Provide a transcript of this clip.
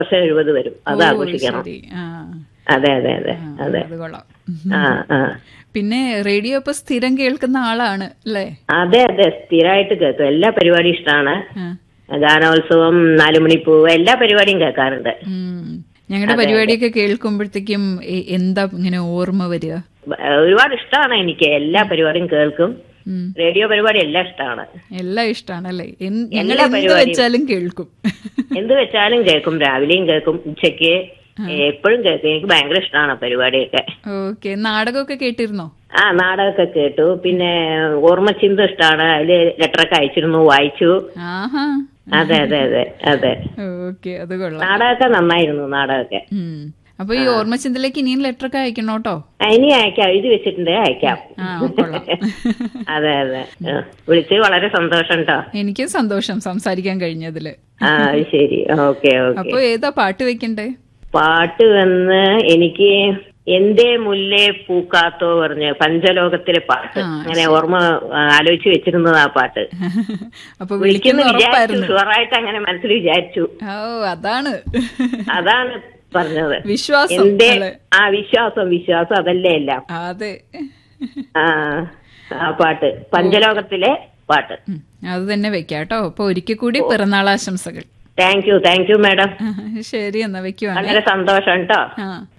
വർഷം എഴുപത് വരും അത് ഓ, ആഘോഷിക്കണം ശരി. ആ, അതെ അതെ അതെ ആ, അതെ അത് കൊള്ളാം ആ ആ പിന്നെ റേഡിയോ ഇപ്പൊ സ്ഥിരം കേൾക്കുന്ന ആളാണ് അല്ലേ അതെ അതെ സ്ഥിരമായിട്ട് കേൾക്കും എല്ലാ പരിപാടിയും ഇഷ്ടമാണ് ആ. ഗാനോത്സവം നാലുമണിപ്പൂവ് എല്ലാ പരിപാടിയും കേൾക്കാറുണ്ട് ഉം. ഞങ്ങളുടെ പരിപാടിയൊക്കെ കേൾക്കുമ്പോഴത്തേക്കും എ- എന്താ ഇങ്ങനെ ഓർമ്മ വരിക ഒരുപാട് ഇഷ്ടമാണ് എനിക്ക് എല്ലാ പരിപാടിയും കേൾക്കും ഉം. റേഡിയോ പരിപാടി എല്ലാം ഇഷ്ടമാണ് എല്ലാം ഇഷ്ടമാണല്ലേ എന്ത്- ഞങ്ങൾ എല്ലാ എന്ത് പരിപാടിയും. വെച്ചാലും കേൾക്കും എന്ത് വെച്ചാലും കേൾക്കും രാവിലെയും കേൾക്കും ഉച്ചയ്ക്ക് എപ്പോഴും കേൾക്കും എനിക്ക് ഭയങ്കര ഇഷ്ടമാണ് പരിപാടിയൊക്കെ ഓക്കെ നാടകമൊക്കെ കേട്ടിരുന്നോ ആ നാടകമൊക്കെ കേട്ടു പിന്നെ ഓർമ്മച്ചിന്ത ഇഷ്ടമാണ് അതില് ലെറ്ററൊക്കെ അയച്ചിരുന്നു വായിച്ചു ആഹാ അതെ അതെ അതെ അതെ ഓക്കെ അത് കൊള്ളാം നാടകമൊക്കെ നന്നായിരുന്നു നാടകമൊക്കെ ഉം. അപ്പൊ ഈ ഓർമ്മചിന്തയിലേക്ക് ഇനിയും ലെറ്റർ ഒക്കെ അയക്കണം കേട്ടോ ആ, ഇനി അയക്കാം എഴുതി വെച്ചിട്ടുണ്ട് അയക്കാം ആ കൊള്ളാം അതെ അതെ ആ, വിളിച്ചത് വളരെ സന്തോഷം കേട്ടോ എനിക്ക് സന്തോഷം സംസാരിക്കാൻ കഴിഞ്ഞതില് ആ അത് ശരി ഓക്കെ ഓക്കെ അപ്പൊ ഏതാ പാട്ട് വെക്കണ്ടേ പാട്ട് വന്ന് എനിക്ക് എന്തേ മുല്ലേ പൂക്കാത്തോ പറഞ്ഞ് പഞ്ചലോകത്തിലെ പാട്ട് ആ, അങ്ങനെ ഓർമ്മ ആ, ആലോചിച്ച് വെച്ചിരുന്നത് ആ പാട്ട് അപ്പൊ വിളിക്കുന്നു വിളിക്കുന്ന വിചാരിച്ചു ഉറപ്പായിരുന്നു ഷുവറായിട്ട് അങ്ങനെ മനസ്സിൽ വിചാരിച്ചു ഓ അതാണ് അതാണ് പറഞ്ഞത് വിശ്വാസം എന്തേ അല്ലേ? ആ വിശ്വാസം വിശ്വാസം അതല്ലേ എല്ലാം അതെ ആ ആ പാട്ട് പഞ്ചലോകത്തിലെ പാട്ട് ഉം. അത് തന്നെ വെക്കാം കേട്ടോ അപ്പൊ ഒരിക്കൽ കൂടി പിറന്നാൾ ആശംസകൾ thank you thank you madam ശരി എന്നാ വെക്കുവാണ് വളരെ സന്തോഷം കേട്ടോ ആ